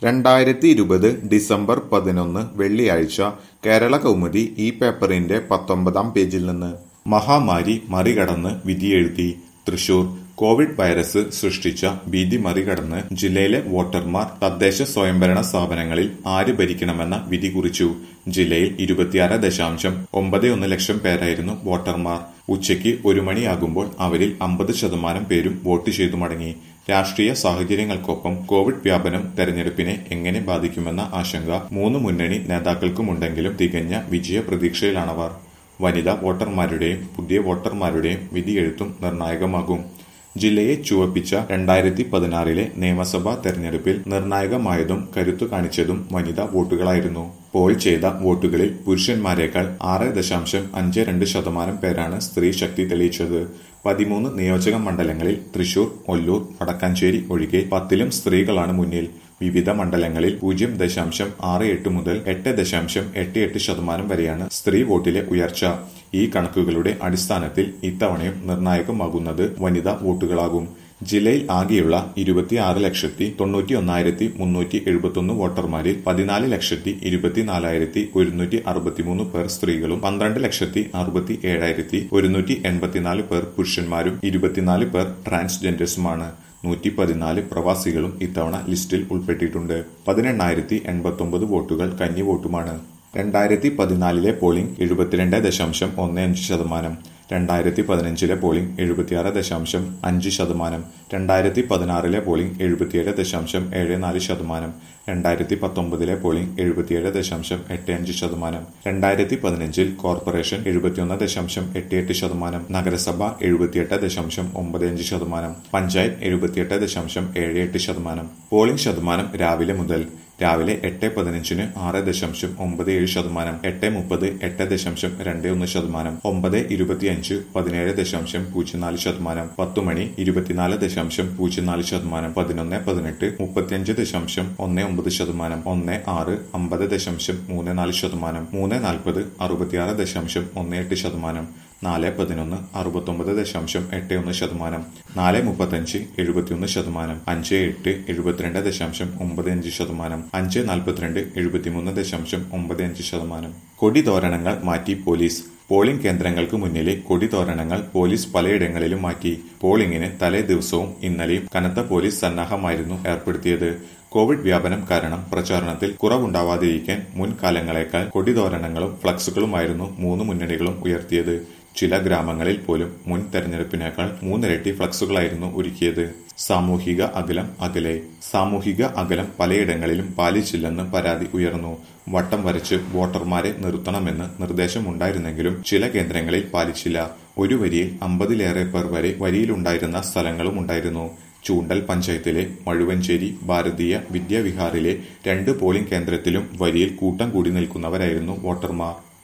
രണ്ടായിരത്തി ഇരുപത് ഡിസംബർ പതിനൊന്ന് വെള്ളിയാഴ്ച കേരള കൗമുദി ഈ പേപ്പറിന്റെ പത്തൊമ്പതാം പേജിൽ നിന്ന് മഹാമാരി മറികടന്ന് വിധിയെഴുതി തൃശൂർ കോവിഡ് വൈറസ് സൃഷ്ടിച്ച ഭീതി മറികടന്ന് ജില്ലയിലെ വോട്ടർമാർ തദ്ദേശ സ്വയംഭരണ സ്ഥാപനങ്ങളിൽ ആര് ഭരിക്കണമെന്ന വിധി കുറിച്ചു ജില്ലയിൽ ഇരുപത്തിയാറ് ദശാംശം ഒമ്പത് ഒന്ന് ലക്ഷം പേരായിരുന്നു വോട്ടർമാർ ഉച്ചയ്ക്ക് ഒരു മണിയാകുമ്പോൾ അവരിൽ അമ്പത് ശതമാനം പേരും വോട്ട് ചെയ്തു മടങ്ങി രാഷ്ട്രീയ സാഹചര്യങ്ങൾക്കൊപ്പം കോവിഡ് വ്യാപനം തെരഞ്ഞെടുപ്പിനെ എങ്ങനെ ബാധിക്കുമെന്ന ആശങ്ക മൂന്ന് മുന്നണി നേതാക്കൾക്കുമുണ്ടെങ്കിലും തികഞ്ഞ വിജയ പ്രതീക്ഷയിലാണവർ വനിതാ വോട്ടർമാരുടെയും പുതിയ വോട്ടർമാരുടെയും വിധിയെഴുത്തും നിർണായകമാകും ജില്ലയെ ചുവപ്പിച്ച രണ്ടായിരത്തി പതിനാറിലെ നിയമസഭാ തെരഞ്ഞെടുപ്പിൽ നിർണായകമായതും കരുത്തു കാണിച്ചതും വനിതാ വോട്ടുകളായിരുന്നു പോൾ ചെയ്ത വോട്ടുകളിൽ പുരുഷന്മാരെക്കാൾ ആറ് ദശാംശം അഞ്ച് രണ്ട് ശതമാനം പേരാണ് സ്ത്രീ ശക്തി തെളിയിച്ചത് പതിമൂന്ന് നിയോജക മണ്ഡലങ്ങളിൽ തൃശൂർ ഒല്ലൂർ വടക്കാഞ്ചേരി ഒഴികെ പത്തിലും സ്ത്രീകളാണ് മുന്നിൽ വിവിധ മണ്ഡലങ്ങളിൽ പൂജ്യം ദശാംശം ആറ് എട്ട് മുതൽ എട്ട് ദശാംശം എട്ട് എട്ട് ശതമാനം വരെയാണ് സ്ത്രീ വോട്ടിലെ ഉയർച്ച ഈ കണക്കുകളുടെ അടിസ്ഥാനത്തിൽ ഇത്തവണയും നിർണായകമാകുന്നത് വനിതാ വോട്ടുകളാകും ജില്ലയിൽ ആകെയുള്ള ഇരുപത്തിയാറ് ലക്ഷത്തി തൊണ്ണൂറ്റി ഒന്നായിരത്തി മുന്നൂറ്റി എഴുപത്തൊന്ന് വോട്ടർമാരിൽ പതിനാല് ലക്ഷത്തി ഇരുപത്തിനാലായിരത്തി ഒരുന്നൂറ്റി അറുപത്തിമൂന്ന് പേർ സ്ത്രീകളും പന്ത്രണ്ട് ലക്ഷത്തി അറുപത്തി ഏഴായിരത്തി ഒരുന്നൂറ്റി എൺപത്തിനാല് പേർ പുരുഷന്മാരും ഇരുപത്തിനാല് പേർ ട്രാൻസ്ജെൻഡേഴ്സുമാണ് നൂറ്റി പതിനാല് പ്രവാസികളും ഇത്തവണ ലിസ്റ്റിൽ ഉൾപ്പെട്ടിട്ടുണ്ട് പതിനെണ്ണായിരത്തി എൺപത്തൊമ്പത് വോട്ടുകൾ കന്നി വോട്ടുമാണ് രണ്ടായിരത്തി പതിനാലിലെ പോളിംഗ് എഴുപത്തിരണ്ട് ദശാംശം ഒന്ന് അഞ്ച് ശതമാനം രണ്ടായിരത്തി പതിനഞ്ചിലെ പോളിംഗ് എഴുപത്തിയാറ് ദശാംശം അഞ്ച് ശതമാനം രണ്ടായിരത്തി പതിനാറിലെ പോളിംഗ് എഴുപത്തിയേഴ് ദശാംശം ഏഴ് നാല് ശതമാനം രണ്ടായിരത്തി പത്തൊമ്പതിലെ പോളിംഗ് എഴുപത്തിയേഴ് ദശാംശം എട്ട് അഞ്ച് ശതമാനം രണ്ടായിരത്തി പതിനഞ്ചിൽ കോർപ്പറേഷൻ എഴുപത്തിയൊന്ന് ദശാംശം എട്ട് എട്ട് ശതമാനം നഗരസഭ എഴുപത്തിയെട്ട് ദശാംശം ഒമ്പത് അഞ്ച് ശതമാനം പഞ്ചായത്ത് എഴുപത്തിയെട്ട് ദശാംശം ഏഴ് എട്ട് ശതമാനം പോളിംഗ് ശതമാനം രാവിലെ മുതൽ രാവിലെ എട്ട് പതിനഞ്ചിന് ആറ് ദശാംശം ഒമ്പത് ഏഴ് ശതമാനം എട്ട് മുപ്പത് എട്ട് ദശാംശം രണ്ട് ഒന്ന് ശതമാനം ഒമ്പത് ഇരുപത്തിയഞ്ച് പതിനേഴ് ദശാംശം പൂജ്യം നാല് ശതമാനം പത്ത് മണി ഇരുപത്തിനാല് ദശാംശം പൂജ്യം നാല് ശതമാനം പതിനൊന്ന് പതിനെട്ട് മുപ്പത്തിയഞ്ച് ദശാംശം ഒന്ന് ഒമ്പത് ശതമാനം ഒന്ന് ആറ് അമ്പത് ദശാംശം മൂന്ന് നാല് ശതമാനം മൂന്ന് നാൽപ്പത് അറുപത്തിയാറ് ദശാംശം ഒന്ന് എട്ട് ശതമാനം നാല് പതിനൊന്ന് അറുപത്തൊമ്പത് ദശാംശം എട്ട് ഒന്ന് ശതമാനം നാല് മുപ്പത്തഞ്ച് എഴുപത്തിയൊന്ന് ശതമാനം അഞ്ച് എട്ട് എഴുപത്തിരണ്ട് ദശാംശം ഒമ്പത് അഞ്ച് ശതമാനം അഞ്ച് നാൽപ്പത്തിരണ്ട് എഴുപത്തിമൂന്ന് ദശാംശം ഒമ്പത് അഞ്ച് ശതമാനം കൊടി തോരണങ്ങൾ മാറ്റി പോലീസ് പോളിംഗ് കേന്ദ്രങ്ങൾക്ക് മുന്നിലെ കൊടി തോരണങ്ങൾ പോലീസ് പലയിടങ്ങളിലും മാറ്റി പോളിംഗിന് തലേ ദിവസവും ഇന്നലെയും കനത്ത പോലീസ് സന്നാഹമായിരുന്നു ഏർപ്പെടുത്തിയത് കോവിഡ് വ്യാപനം കാരണം പ്രചാരണത്തിൽ കുറവുണ്ടാവാതിരിക്കാൻ മുൻകാലങ്ങളെക്കാൾ കൊടിതോരണങ്ങളും ഫ്ലക്സുകളുമായിരുന്നു മൂന്ന് മുന്നണികളും ഉയർത്തിയത് ചില ഗ്രാമങ്ങളിൽ പോലും മുൻ തെരഞ്ഞെടുപ്പിനേക്കാൾ മൂന്നിരട്ടി ഫ്ലക്സുകളായിരുന്നു ഒരുക്കിയത് സാമൂഹിക അകലം അകലെ സാമൂഹിക അകലം പലയിടങ്ങളിലും പാലിച്ചില്ലെന്ന് പരാതി ഉയർന്നു വട്ടം വരച്ച് വോട്ടർമാരെ നിർത്തണമെന്ന് നിർദ്ദേശമുണ്ടായിരുന്നെങ്കിലും ചില കേന്ദ്രങ്ങളിൽ പാലിച്ചില്ല ഒരു വരിയിൽ അമ്പതിലേറെ പേർ വരെ വരിയിലുണ്ടായിരുന്ന സ്ഥലങ്ങളും ഉണ്ടായിരുന്നു ചൂണ്ടൽ പഞ്ചായത്തിലെ മഴുവഞ്ചേരി ഭാരതീയ വിദ്യാവിഹാറിലെ രണ്ട് പോളിംഗ് കേന്ദ്രത്തിലും വരിയിൽ കൂട്ടം കൂടി നിൽക്കുന്നവരായിരുന്നു വോട്ടർമാർ